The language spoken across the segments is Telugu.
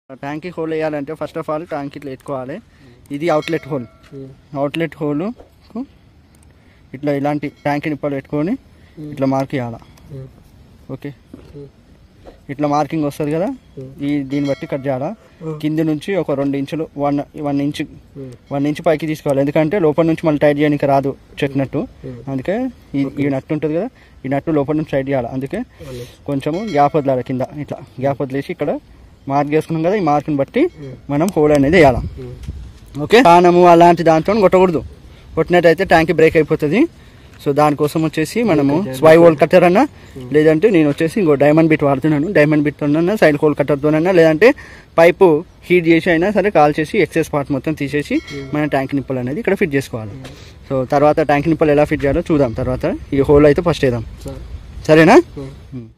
ట్యాంక్కి హోల్ వేయాలంటే ఫస్ట్ ఆఫ్ ఆల్ ట్యాంక్ ఇట్లా ఎత్తుకోవాలి ఇది అవుట్లెట్ హోల్ అవుట్లెట్ హోల్ ఇట్లా ఇలాంటి ట్యాంక్ నిప్పలు పెట్టుకొని ఇట్లా మార్క్ చేయాలి ఓకే ఇట్లా మార్కింగ్ వస్తుంది కదా ఈ దీన్ని బట్టి కట్ చేయాలా కింది నుంచి ఒక రెండు ఇంచులు one one inch one inch పైకి తీసుకోవాలి ఎందుకంటే లోపల నుంచి మళ్ళీ టైట్ చేయడానికి రాదు చెక్నట్టు అందుకే ఈ ఈ నట్టు ఉంటుంది కదా ఈ నట్టు లోపల నుంచి టైట్ చేయాలి అందుకే కొంచెము గ్యాప్ వదలాలి కింద ఇట్లా గ్యాప్ వదిలేసి ఇక్కడ మార్క్ చేసుకున్నాం కదా ఈ మార్క్ని బట్టి మనం హోల్ అనేది వేయాలి ఓకే స్థానము అలాంటి దాంతో కొట్టకూడదు కొట్టినట్టయితే ట్యాంక్ బ్రేక్ అయిపోతుంది సో దానికోసం వచ్చేసి మనము స్వై హోల్ కట్టర్ అన్నా లేదంటే నేను వచ్చేసి ఇంకో డైమండ్ బిట్ వాడుతున్నాను డైమండ్ బిట్ తోనన్నా సైడ్ హోల్ కట్టర్తోనన్నా లేదంటే పైపు హీట్ చేసి అయినా సరే కాల్ చేసి ఎక్సెస్ పార్ట్ మొత్తం తీసేసి మన ట్యాంక్ నిప్పులు అనేది ఇక్కడ ఫిట్ చేసుకోవాలి సో తర్వాత ట్యాంక్ నిప్పులు ఎలా ఫిట్ చేయాలో చూద్దాం తర్వాత ఈ హోల్ అయితే ఫస్ట్ వేద్దాం సరేనా ఉమ్.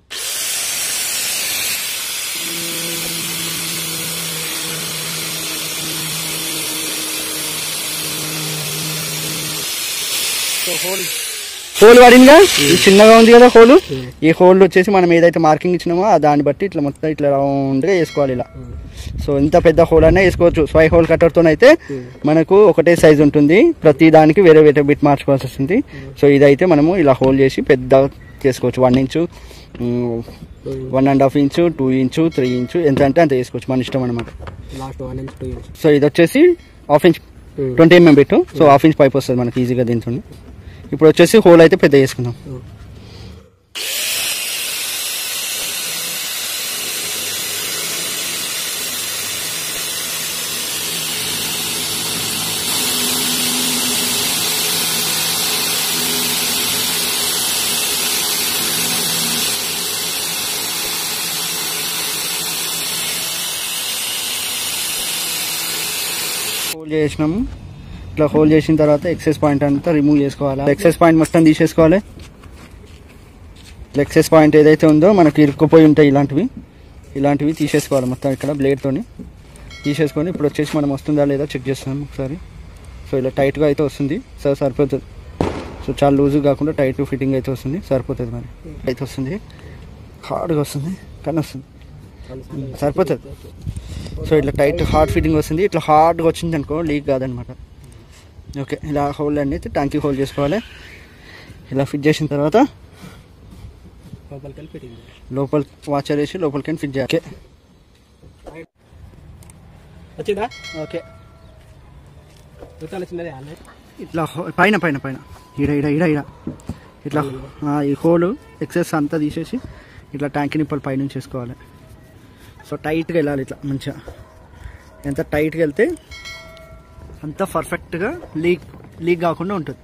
హోల్ పడిందిగా ఇది చిన్నగా ఉంది కదా హోల్ ఈ హోల్ వచ్చేసి మనం ఏదైతే మార్కింగ్ ఇచ్చినామో ఆ దాన్ని బట్టి ఇట్లా మొత్తం ఇట్లా రౌండ్గా వేసుకోవాలి ఇలా సో ఇంత పెద్ద హోల్ అయినా వేసుకోవచ్చు స్వై హోల్ కట్టర్తో అయితే మనకు ఒకటే సైజ్ ఉంటుంది ప్రతి దానికి వేరే వేరే బిట్ మార్చుకోవాల్సి వస్తుంది సో ఇదైతే మనము ఇలా హోల్ చేసి పెద్ద చేసుకోవచ్చు one inch one and half inch two inch three inch ఎంత అంటే అంత వేసుకోవచ్చు మన ఇష్టం అనమాట last one inch two inch so ఇది వచ్చేసి half inch twenty MM bit so half inch pipe వస్తుంది మనకి ఈజీగా దీంతో ఇప్పుడు వచ్చేసి హోల్ అయితే పెద్ద చేసుకుందాం హోల్ చేసినాము ఇట్లా హోల్ చేసిన తర్వాత ఎక్సెస్ పాయింట్ అంతా రిమూవ్ చేసుకోవాలి ఎక్సెస్ పాయింట్ మొత్తం తీసేసుకోవాలి ఎక్సెస్ పాయింట్ ఏదైతే ఉందో మనకి ఇరుక్కుపోయి ఉంటాయి ఇలాంటివి ఇలాంటివి తీసేసుకోవాలి మొత్తం ఇక్కడ బ్లేడ్తోని తీసేసుకొని ఇప్పుడు వచ్చేసి మనం వస్తుందా లేదా చెక్ చేస్తాం ఒకసారి సో ఇలా టైట్గా అయితే వస్తుంది సో సరిపోతుంది సో చాలా లూజ్ కాకుండా టైట్ ఫిట్టింగ్ అయితే వస్తుంది సరిపోతుంది మరి అయితే వస్తుంది హార్డ్గా వస్తుంది కానీ వస్తుంది సరిపోతుంది సో ఇట్లా టైట్ హార్డ్ ఫిట్టింగ్ వస్తుంది ఇట్లా హార్డ్గా వచ్చింది అనుకో లీక్ కాదనమాట ఓకే ఇలా హోల్ అన్ని ట్యాంకీ హోల్ చేసుకోవాలి ఇలా ఫిట్ చేసిన తర్వాత లోపలికి వెళ్ళి ఫిట్టింగ్ లోపల వాచర్ వేసి లోపలికి ఫిట్ చేయాలి ఓకే వచ్చిందా ఓకే రుచాలు వచ్చినదే అన్నీ ఇట్లా హో- పైన పైన పైన ఇడ ఇడ ఇడ ఇడ ఇట్లా ఆ, ఈ హోల్ ఎక్సెస్ అంతా తీసేసి ఇట్లా ట్యాంక్ నిప్పలు పైనుంచి చేసుకోవాలి సో టైట్గా వెళ్ళాలి ఇట్లా మంచిగా ఎంత టైట్గా వెళ్తే అంత పర్ఫెక్ట్గా లీక్ లీక్ కాకుండా ఉంటుంది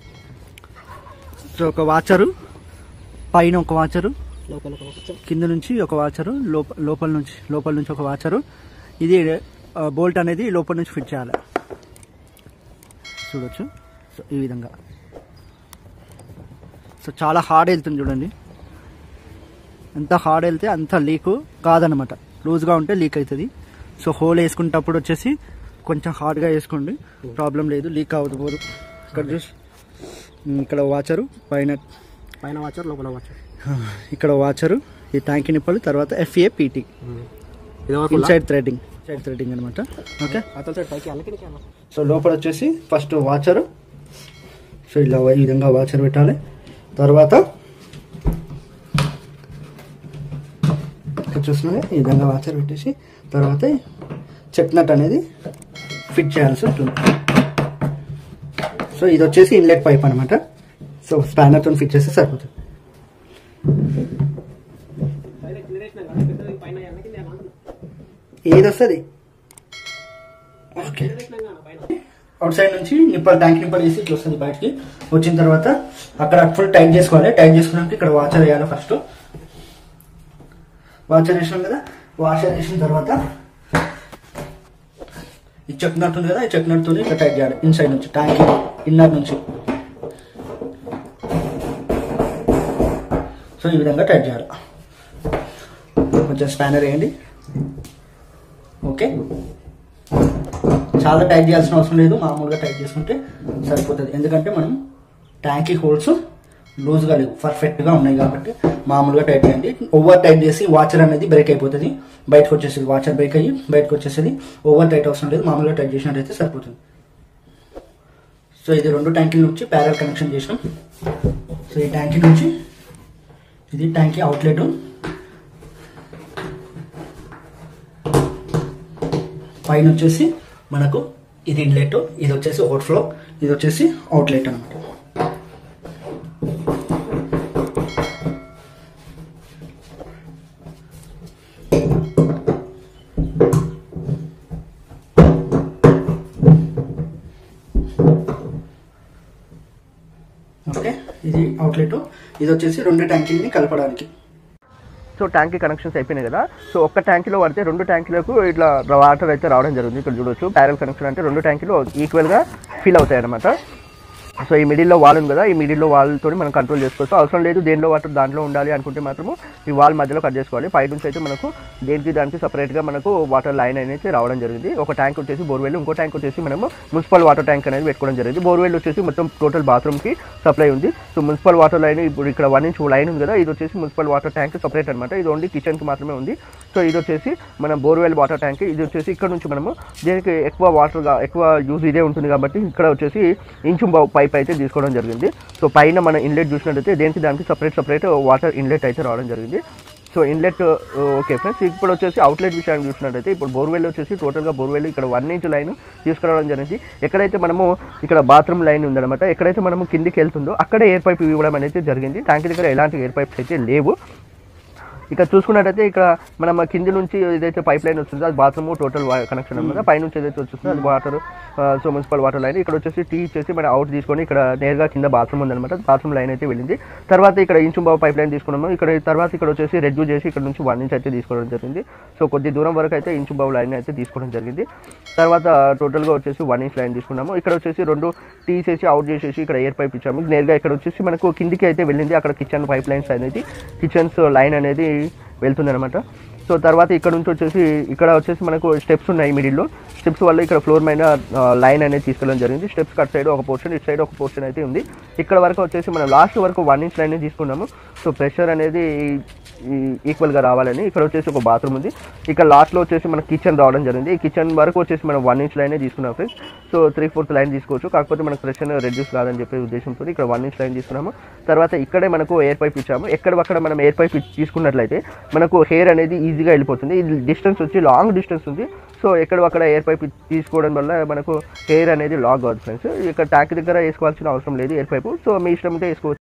సో ఒక వాచరు పైన ఒక వాచరు లోపల ఒక కొంచెం కింద నుంచి ఒక వాచరు లోప లోపల నుంచి లోపల నుంచి ఒక వాచరు ఇది బోల్ట్ అనేది లోపల నుంచి ఫిట్ చేయాలి చూడొచ్చు సో ఈ విధంగా సో చాలా హార్డ్ వెళ్తుంది చూడండి ఎంత హార్డ్ వెళ్తే అంత లీక్ కాదనమాట లూజ్గా ఉంటే లీక్ అవుతుంది సో హోల్ వేసుకునేటప్పుడు వచ్చేసి కొంచెం హార్డ్గా వేసుకోండి ప్రాబ్లం లేదు లీక్ అవ్వదు పోదు ఇక్కడ చూసి ఇక్కడ వాచరు పైన పైన వాచర్ లోపల వాచర్ ఇక్కడ వాచరు ఈ ట్యాంక్ నిప్పలు తర్వాత ఎఫ్ఏ పీటీ ఇది వరకు ఇన్సైడ్ థ్రెడింగ్ సైడ్ థ్రెడింగ్ అనమాట ఓకే అతని సైడ్ పైకి అల్లకి నీకు సో లోపల వచ్చేసి ఫస్ట్ వాచరు సో ఇలా ఈ విధంగా వాచర్ పెట్టాలి తర్వాత ఇక్కడ చూస్తున్నారా ఈ విధంగా వాచర్ పెట్టేసి తర్వాత చెక్ నట్ అనేది ఫిట్ చేయాల్సి ఉంటుంది సో ఇది వచ్చేసి ఇన్లెట్ పైప్ అనమాట సో స్పానర్తో ఫిట్ చేస్తే సరిపోతుంది పైన అల్లకి నేను అంటున్నా. ఏది వస్తుంది ఓకే అవుట్ సైడ్ నుంచి నిప్పల్ ట్యాంక్ నిప్పల్ వేసి ఇట్లా వస్తుంది బయటికి వచ్చిన తర్వాత అక్కడ ఫుల్ టైట్ చేసుకోవాలి టైట్ చేసుకున్నాక ఇక్కడ వాచర్ వేయాలి ఫస్ట్ వాచర్ వేసాం కదా వాషర్ వేసిన తర్వాత ఈ చెక్ నట్ ఉంది కదా ఈ చెక్ నట్తో ఇట్లా టైట్ చేయాలి ఇన్సైడ్ నుంచి ట్యాంక్ ఇన్నర్ నుంచి సో ఈ విధంగా టైట్ చేయాలి కొంచెం స్పానర్ వేయండి ఓకే చాలా టైట్ చేయాల్సిన అవసరం లేదు మామూలుగా టైట్ చేసుకుంటే సరిపోతుంది ఎందుకంటే మనం ట్యాంకీ హోల్స్ లూజ్గా లేవు పర్ఫెక్ట్గా ఉన్నాయి కాబట్టి మామూలుగా టైట్ చేయండి ఓవర్ టైట్ చేసి వాచర్ అనేది బ్రేక్ అయిపోతుంది బయటకు వచ్చేసేది వాచర్ బ్రేక్ అయ్యి బయటకు వచ్చేసేది ఓవర్ టైట్ అవసరం లేదు మామూలుగా టైట్ చేసినట్టయితే సరిపోతుంది సో ఇది రెండు ట్యాంకుల నుంచి ప్యారల్ కనెక్షన్ చేసినాం సో ఈ ట్యాంకీ నుంచి ఇది ట్యాంకీ అవుట్లెట్ పైన వచ్చేసి మనకు ఇది ఇన్లెట్ ఇది వచ్చేసి ఓవర్ఫ్లో ఇది వచ్చేసి అవుట్లెట్ అనమాట ఓకే ఇది అవుట్లెట్ ఇది వచ్చేసి రెండు ట్యాంకీని కలపడానికి సో ట్యాంకీ కనెక్షన్స్ అయిపోయినాయి కదా సో ఒక్క ట్యాంకీలో పడితే రెండు ట్యాంకీలకు ఇట్లా వాటర్ అయితే రావడం జరుగుతుంది ఇక్కడ చూడొచ్చు ప్యారల్ కనెక్షన్ అంటే రెండు ట్యాంకీలు ఈక్వల్గా ఫిల్ అవుతాయి అనమాట సో ఈ మిడిల్లో వాల్ ఉంది కదా ఈ మిడిల్లో వాల్తో మనం కంట్రోల్ చేసుకోవచ్చు అవసరం లేదు దేనిలో వాటర్ దాంట్లో ఉండాలి అనుకుంటే మాత్రము ఈ వాల్ మధ్యలో కట్ చేసుకోవాలి పై నుంచి అయితే మనకు దేనికి దానికి సపరేట్గా మనకు వాటర్ లైన్ అనేది రావడం జరిగింది ఒక ట్యాంక్ వచ్చేసి బోర్వెల్ ఇంకో ట్యాంక్ వచ్చేసి మనము మున్సిపల్ వాటర్ ట్యాంక్ అనేది పెట్టుకోవడం జరిగింది బోర్వెల్ వచ్చేసి మొత్తం టోటల్ బాత్రూమ్కి సప్లై ఉంది సో మున్సిపల్ వాటర్ లైన్ ఇప్పుడు ఇక్కడ వన్ ఇంచ్ లైన్ ఉంది కదా ఇది వచ్చేసి మున్సిపల్ వాటర్ ట్యాంక్ సపరేట్ అనమాట ఇది ఓన్లీ కిచెన్కి మాత్రమే ఉంది సో ఇది వచ్చేసి మన బోర్వెల్ వాటర్ ట్యాంక్ ఇది వచ్చేసి ఇక్కడ నుంచి మనము దీనికి ఎక్కువ వాటర్ ఎక్కువ యూజ్ ఇదే ఉంటుంది కాబట్టి ఇక్కడ వచ్చేసి ఇంచు పైప్ అయితే తీసుకోవడం జరిగింది సో పైన మన ఇన్లెట్ చూసినట్టయితే దేనికి దానికి సపరేట్ సపరేట్ వాటర్ ఇన్లెట్ అయితే రావడం జరిగింది సో ఇన్లెట్ ఓకే ఫ్రెండ్స్ ఇప్పుడు వచ్చేసి అవుట్లెట్ విషయాన్ని చూసినట్టయితే ఇప్పుడు బోర్వెల్ వచ్చేసి టోటల్గా బోర్వెల్ ఇక్కడ వన్ ఇంచ్ లైన్ తీసుకురావడం జరిగింది ఎక్కడైతే మనము ఇక్కడ బాత్రూమ్ లైన్ ఉందన్నమాట ఎక్కడైతే మనము కిందికి వెళ్తుందో అక్కడే ఎయిర్ పైప్ ఇవ్వడం అనేది జరిగింది ట్యాంక్ దగ్గర ఎలాంటి ఎయిర్ పైప్స్ అయితే లేవు ఇక చూసుకున్నట్టయితే ఇక్కడ మనం కింది నుంచి ఏదైతే పైప్ లైన్ వస్తుందో అది బాత్రూమ్ టోటల్ కనెక్షన్ అనమాట పైనుంచి ఏదైతే వస్తుందో అది water so municipal water line ఇక్కడ వచ్చేసి టీ ఇచ్చేసి మనం అవుట్ తీసుకొని ఇక్కడ నేరుగా కింద బాత్రూమ్ ఉందన్నమాట బాత్రూమ్ లైన్ అయితే వెళ్ళింది తర్వాత ఇక్కడ ఇంచు బాబు పైప్ లైన్ తీసుకున్నాము ఇక్కడ తర్వాత ఇక్కడ వచ్చేసి రెడ్యూ చేసి ఇక్కడ నుంచి వన్ ఇంచ్ అయితే తీసుకోవడం జరిగింది సో కొద్ది దూరం వరకు అయితే ఇంచు బాబు లైన్ అయితే తీసుకోవడం జరిగింది తర్వాత టోటల్గా వచ్చేసి వన్ ఇంచ్ లైన్ తీసుకున్నాము ఇక్కడ వచ్చేసి రెండు తీసేసి అవుట్ చేసేసి ఇక్కడ ఎయిర్ పైప్ ఇచ్చాము నేరుగా ఇక్కడ వచ్చేసి మనకు కిందికి అయితే వెళ్ళింది అక్కడ కిచెన్ పైప్ లైన్స్ అనేది కిచెన్స్ లైన్ అనేది వెళ్తుంది అనమాట సో తర్వాత ఇక్కడ నుంచి వచ్చేసి ఇక్కడ వచ్చేసి మనకు స్టెప్స్ ఉన్నాయి మిడిల్లో స్టెప్స్ వల్ల ఇక్కడ ఫ్లోర్ మీద లైన్ అనేది తీసుకెళ్ళడం జరిగింది స్టెప్స్ కట్ సైడ్ ఒక పోర్షన్ ఇటు సైడ్ ఒక పోర్షన్ అయితే ఉంది ఇక్కడ వరకు వచ్చేసి మనం లాస్ట్ వరకు వన్ ఇంచ్ లైన్ తీసుకున్నాము సో ప్రెషర్ అనేది ఈక్వల్గా రావాలని ఇక్కడ వచ్చేసి ఒక బాత్రూమ్ ఉంది ఇక్కడ లాస్ట్లో వచ్చేసి మన కిచెన్ రావడం జరిగింది ఈ కిచెన్ వరకు వచ్చేసి మనం వన్ ఇంచ్ లైనే తీసుకున్నాం friends so three fourth line తీసుకోవచ్చు కాకపోతే మనకు ప్రెషర్ రెడ్యూస్ కాదని చెప్పే ఉద్దేశంతో ఇక్కడ వన్ ఇంచ్ లైన్ తీసుకున్నాము తర్వాత ఇక్కడే మనకు ఎయిర్ పైప్ ఇచ్చాము ఎక్కడక్కడ మనం ఎయిర్ పైప్ తీసుకున్నట్లయితే మనకు హెయిర్ అనేది ఈజీగా వెళ్ళిపోతుంది ఇది డిస్టెన్స్ వచ్చి లాంగ్ డిస్టెన్స్ ఉంది సో ఎక్కడక్కడ ఎయిర్ పైప్ తీసుకోవడం వల్ల మనకు హెయిర్ అనేది లాగ్ అవుతుంది ఫ్రెండ్స్ ఇక్కడ ట్యాంక్ దగ్గర వేసుకోవాల్సిన అవసరం లేదు ఎయిర్ పైపు సో మీ ఇష్టం ఉంటే వేసుకోవచ్చు